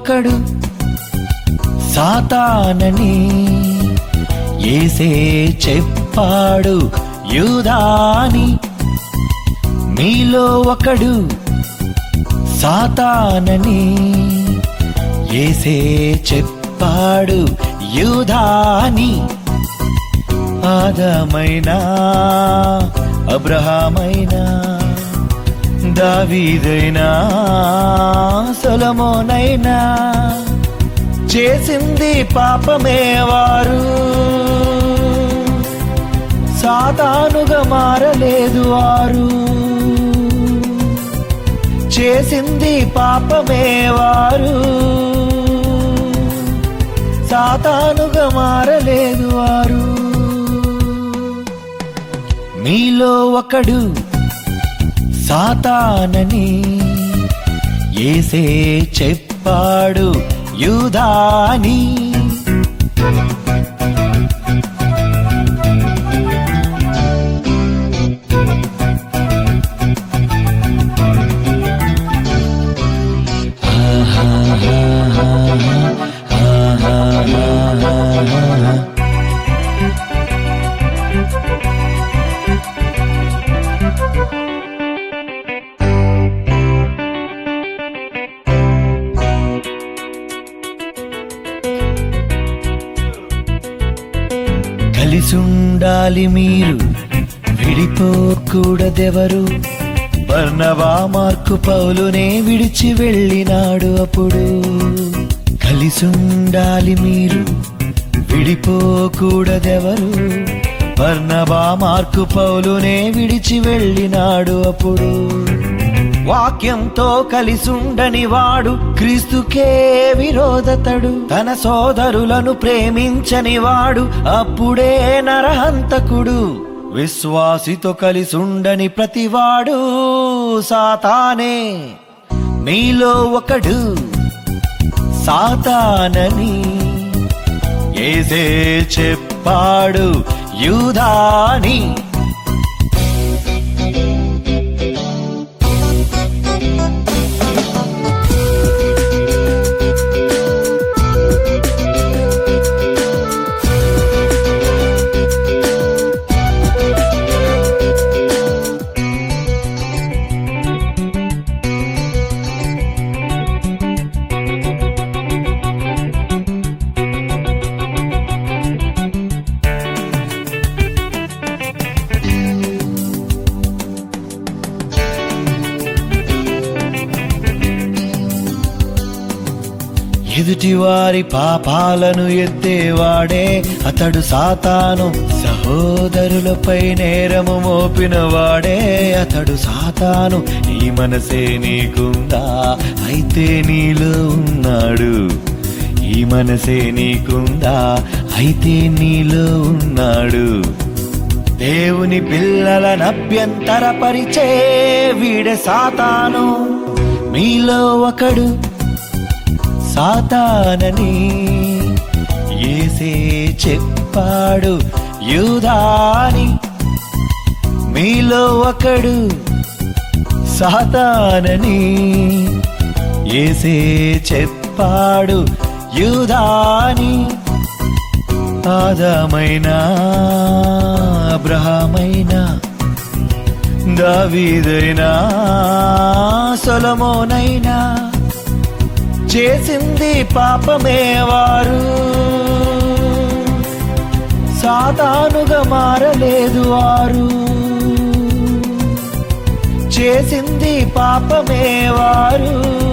ఒకడు సాతానని ఏసే చెప్పాడు యూదాని మీలో ఒకడు సాతానని ఏసే చెప్పాడు యూదాని ఆదమైనా అబ్రహామైనా దావీదైనా సొలమోనైనా చేసింది పాపమే వారు సాతానుగా మారలేదు వారు చేసింది పాపమే వారు సాతానుగా మారలేదు వారు మీలో ఒకడు సాతానని ఏసే చెప్పాడు యూదాని కలిసుండాలి మీరు విడిపోకూడదెవరు బర్నవా మార్కు పౌలునే విడిచి వెళ్ళినాడు అప్పుడు కలిసుండాలి మీరు విడిపోకూడదెవరు బర్నబా మార్కు పౌలునే విడిచి వెళ్ళినాడు అప్పుడు వాక్యంతో కలిసుండని వాడు క్రీస్తుకే విరోధతడు తన సోదరులను ప్రేమించని వాడు అప్పుడే నరహంతకుడు విశ్వాసితో కలిసుండని ప్రతివాడు సాతానే మీలో ఒకడు సాతానని ఏసే చెప్పాడు యూదాని ఎదుటివారి పాపాలను ఎత్తేవాడే అతడు సాతాను సహోదరులపై నేరము మోపిన వాడే అతడు సాతాను ఈ మనసే నీకుందా అయితే నీలో ఉన్నాడు ఈ మనసే నీకుందా అయితే నీలో ఉన్నాడు దేవుని పిల్లల నభ్యంతరపరిచే వీడే సాతాను మీలో ఒకడు సాతానని ఏసే చెప్పాడు యూదాని మీలో ఒకడు సాతానని ఏసే చెప్పాడు యూదాని ఆదామైనా అబ్రహామైనా దావీదైనా సొలమోనైనా చేసింది పాపమే వారు సాతానుగా మారలేదు వారు చేసింది పాపమే వారు